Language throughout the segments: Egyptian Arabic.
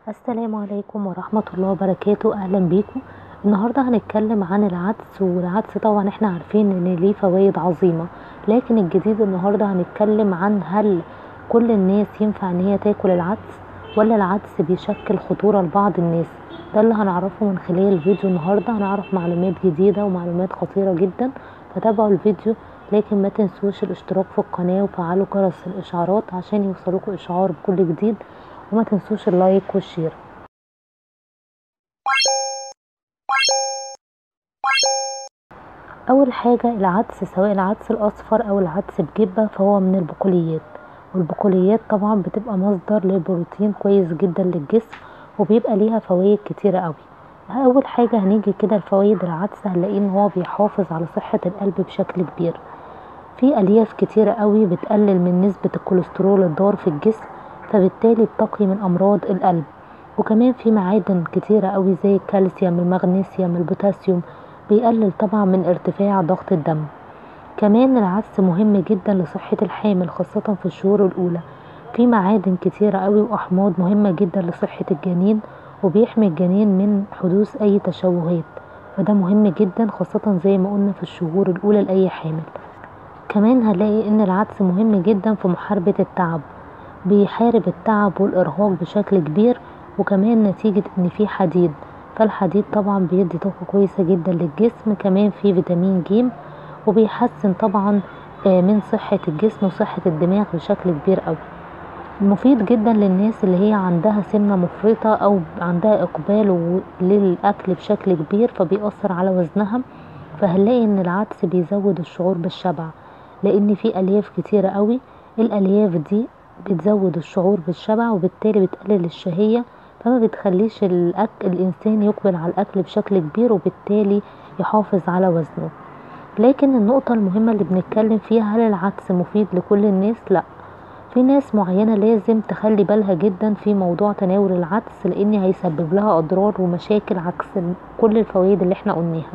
السلام عليكم ورحمة الله وبركاته أهلا بيكم النهاردة هنتكلم عن العدس والعدس طبعا احنا عارفين ان ليه فوائد عظيمة لكن الجديد النهاردة هنتكلم عن هل كل الناس ينفع ان هي تاكل العدس ولا العدس بيشكل خطورة لبعض الناس ده اللي هنعرفه من خلال الفيديو النهاردة هنعرف معلومات جديدة ومعلومات خطيرة جدا فتابعوا الفيديو لكن ما تنسوش الاشتراك في القناة وفعلوا جرس الاشعارات عشان يوصلكوا اشعار بكل جديد وما تنسوش اللايك والشير اول حاجة العدس سواء العدس الاصفر او العدس بجبة فهو من البقوليات والبقوليات طبعا بتبقى مصدر للبروتين كويس جدا للجسم وبيبقى ليها فوائد كتيرة قوي اول حاجة هنيجي كده لفوائد العدس هنلاقيه ان هو بيحافظ على صحة القلب بشكل كبير في الياف كتيرة قوي بتقلل من نسبة الكوليسترول الضار في الجسم فبالتالي بتقي من امراض القلب وكمان في معادن كتيرة قوي زي الكالسيوم المغنيسيوم البوتاسيوم بيقلل طبعا من ارتفاع ضغط الدم كمان العدس مهم جدا لصحة الحامل خاصة في الشهور الأولى في معادن كتيرة قوي وأحماض مهمة جدا لصحة الجنين وبيحمي الجنين من حدوث أي تشوهات فده مهم جدا خاصة زي ما قلنا في الشهور الأولى لأي حامل كمان هنلاقي إن العدس مهم جدا في محاربة التعب بيحارب التعب والإرهاق بشكل كبير وكمان نتيجة إن فيه حديد فالحديد طبعا بيدي طاقة كويسة جدا للجسم كمان فيه فيتامين ج وبيحسن طبعا من صحة الجسم وصحة الدماغ بشكل كبير قوي مفيد جدا للناس اللي هي عندها سمنة مفرطة أو عندها إقبال للأكل بشكل كبير فبيأثر على وزنها فهنلاقي إن العدس بيزود الشعور بالشبع لأن فيه ألياف كتيرة قوي الألياف دي بتزود الشعور بالشبع وبالتالي بتقلل الشهية فما بتخليش الأكل الإنسان يقبل على الأكل بشكل كبير وبالتالي يحافظ على وزنه لكن النقطة المهمة اللي بنتكلم فيها هل العدس مفيد لكل الناس؟ لأ في ناس معينة لازم تخلي بالها جدا في موضوع تناول العدس لأن هيسبب لها أضرار ومشاكل عكس كل الفوائد اللي احنا قلناها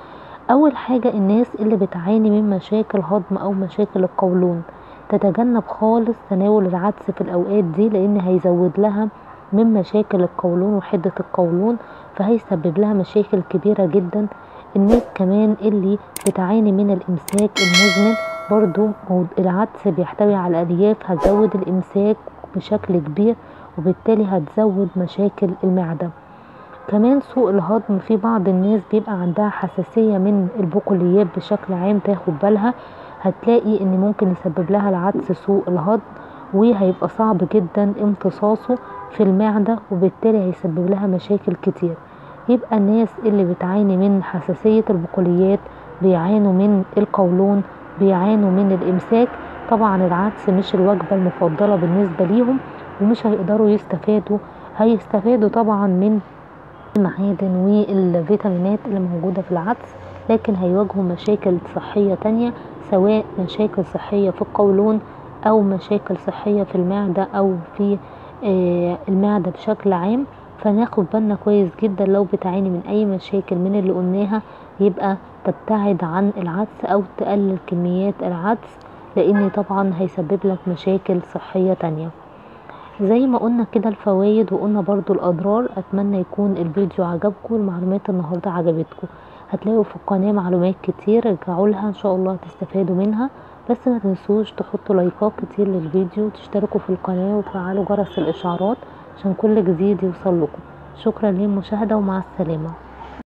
أول حاجة الناس اللي بتعاني من مشاكل هضم أو مشاكل القولون تتجنب خالص تناول العدس في الأوقات دي لأن هيزود لها من مشاكل القولون وحدة القولون فهيسبب لها مشاكل كبيرة جدا الناس كمان اللي بتعاني من الإمساك المزمن برضو العدس بيحتوي على ألياف هتزود الإمساك بشكل كبير وبالتالي هتزود مشاكل المعدة كمان سوء الهضم في بعض الناس بيبقى عندها حساسية من البقوليات بشكل عام تاخد بالها هتلاقي ان ممكن يسبب لها العدس سوء الهضم وهيبقى صعب جدا امتصاصه في المعدة وبالتالي هيسبب لها مشاكل كتير يبقى الناس اللي بتعاني من حساسية البقوليات بيعانوا من القولون بيعانوا من الامساك طبعا العدس مش الوجبة المفضلة بالنسبة ليهم ومش هيقدروا يستفادوا هيستفادوا طبعا من المعادن والفيتامينات اللي موجودة في العدس لكن هيواجهوا مشاكل صحية تانية سواء مشاكل صحية في القولون أو مشاكل صحية في المعدة أو في المعدة بشكل عام فناخد بالنا كويس جدا لو بتعاني من أي مشاكل من اللي قلناها يبقى تبتعد عن العدس أو تقلل كميات العدس لأن طبعا هيسبب لك مشاكل صحية تانية زي ما قلنا كده الفوائد وقلنا برضو الأضرار أتمنى يكون الفيديو عجبكم والمعلومات النهاردة عجبتكم هتلاقوا في القناة معلومات كتير ارجعوا لها ان شاء الله تستفادوا منها بس ما تنسوش تحطوا لايكات كتير للفيديو وتشتركوا في القناة وتفعلوا جرس الاشعارات عشان كل جديد يوصل لكم شكرا للمشاهدة ومع السلامة